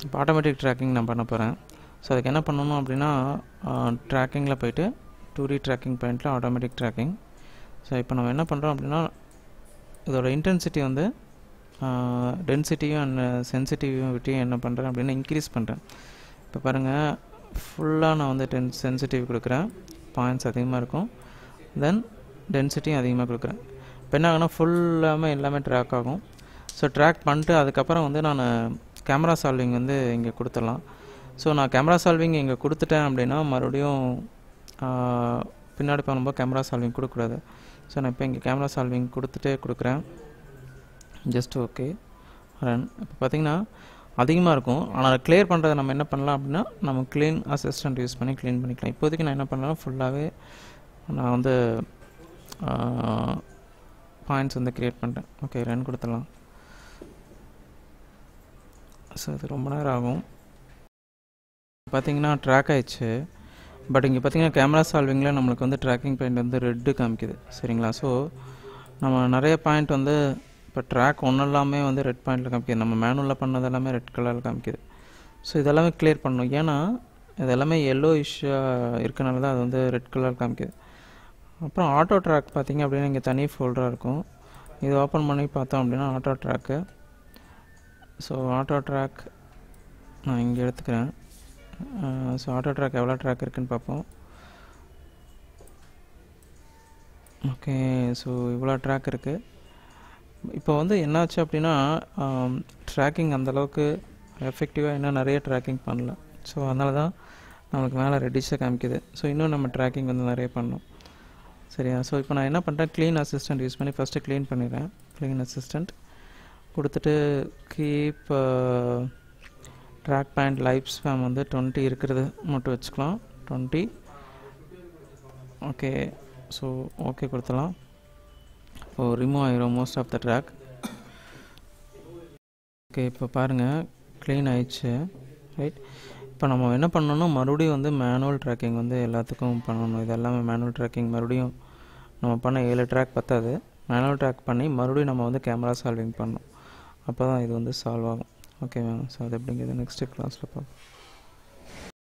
இப்போ automatic tracking நான் பண்ண போகிறேன் ஸோ அதுக்கு என்ன பண்ணணும் அப்படின்னா ட்ராக்கிங்கில் போயிட்டு டூ டி ட்ராக்கிங் பாயிண்டில் ஆட்டோமேட்டிக் ட்ராக்கிங் ஸோ இப்போ நம்ம என்ன பண்ணுறோம் அப்படின்னா இதோட இன்டென்சிட்டி வந்து டென்சிட்டியும் அண்ட் சென்சிட்டிவிட்டியும் என்ன பண்ணுறேன் அப்படின்னா இன்க்ரீஸ் பண்ணுறேன் இப்போ பாருங்கள் ஃபுல்லாக நான் வந்து டென் சென்சிட்டிவ் கொடுக்குறேன் பாயிண்ட்ஸ் அதிகமாக இருக்கும் தென் டென்சிட்டியும் அதிகமாக கொடுக்குறேன் இப்போ என்ன ஆகுனா ஃபுல்லாமே எல்லாமே ட்ராக் ஆகும் ஸோ ட்ராக் பண்ணிட்டு அதுக்கப்புறம் வந்து நான் கேமரா சால்விங் வந்து இங்கே கொடுத்துடலாம் ஸோ நான் கேமரா சால்விங் இங்கே கொடுத்துட்டேன் அப்படின்னா மறுபடியும் பின்னாடி பண்ணும்போது கேமரா சால்விங் கொடுக்கக்கூடாது ஸோ நான் இப்போ இங்கே கேமரா சால்விங் கொடுத்துட்டே கொடுக்குறேன் ஜஸ்ட் ஓகே ரன் இப்போ பார்த்தீங்கன்னா அதிகமாக இருக்கும் ஆனால் கிளியர் பண்ணுறதை நம்ம என்ன பண்ணலாம் அப்படின்னா நம்ம க்ளீன் அசிஸ்டன்ட் யூஸ் பண்ணி க்ளீன் பண்ணிக்கலாம் இப்போதைக்கு நான் என்ன பண்ணலாம் ஃபுல்லாகவே நான் வந்து பாயிண்ட்ஸ் வந்து க்ரியேட் பண்ணிட்டேன் ஓகே ரன் கொடுத்துடலாம் ஸோ இது ரொம்ப நேரம் ஆகும் பார்த்தீங்கன்னா ட்ராக் ஆயிடுச்சு பட் இங்கே பார்த்தீங்கன்னா கேமரா சால்விங்கில் நம்மளுக்கு வந்து ட்ராக்கிங் பாயிண்ட் வந்து ரெட்டு காமிக்குது சரிங்களா ஸோ நம்ம நிறைய பாயிண்ட் வந்து இப்போ ட்ராக் ஒன்று எல்லாமே வந்து ரெட் பாயிண்டில் காமிக்குது நம்ம மேனுவலில் பண்ணது எல்லாமே ரெட் கலரில் காமிக்குது ஸோ இதெல்லாமே கிளியர் பண்ணணும் ஏன்னா இது எல்லாமே எல்லோ இஷ்யூவாக இருக்கனால தான் அது வந்து ரெட் கலர் காமிக்குது அப்புறம் ஆட்டோ ட்ராக் பார்த்தீங்க அப்படின்னா இங்கே தனி ஃபோல்டராக இருக்கும் இது ஓப்பன் பண்ணி பார்த்தோம் அப்படின்னா auto track so auto track நான் இங்கே எடுத்துக்கிறேன் ஸோ ஆட்டோ ட்ராக் எவ்வளோ ட்ராக் இருக்குன்னு பார்ப்போம் ஓகே ஸோ இவ்வளோ ட்ராக் இருக்குது இப்போ வந்து என்னாச்சு அப்படின்னா ட்ராக்கிங் அந்தளவுக்கு எஃபெக்டிவாக இன்னும் நிறைய ட்ராக்கிங் பண்ணல ஸோ அதனால தான் நமக்கு மேலே ரெடிஷாக காமிக்குது ஸோ இன்னும் நம்ம ட்ராக்கிங் வந்து நிறைய பண்ணோம் சரியா ஸோ இப்போ நான் என்ன பண்ணுறேன் க்ளீன் அசிஸ்டன்ட் யூஸ் பண்ணி ஃபஸ்ட்டு க்ளீன் பண்ணிடுறேன் க்ளீன் அசிஸ்டன்ட் கொடுத்துட்டு keep track point life span வந்து டுவெண்ட்டி இருக்கிறது மட்டும் வச்சுக்கலாம் டுவெண்ட்டி ஓகே ஸோ ஓகே கொடுத்துலாம் இப்போ ரிமூவ் ஆயிரும் most of the track okay இப்போ பாருங்கள் க்ளீன் ஆயிடுச்சு ரைட் இப்போ நம்ம என்ன பண்ணணும்னா மறுபடியும் வந்து மேனுவல் ட்ராக்கிங் வந்து எல்லாத்துக்கும் பண்ணணும் இது எல்லாமே மேனுவல் ட்ராக்கிங் மறுபடியும் நம்ம பண்ண ஏழு ட்ராக் பத்தாது மேனுவல் ட்ராக் பண்ணி மறுபடியும் நம்ம வந்து கேமரா சால்விங் பண்ணணும் அப்போ தான் இது வந்து சால்வ் ஆகும் ஓகே மேம் ஸோ அது எப்படிங்கிறது நெக்ஸ்ட் கிளாஸில் பார்ப்போம்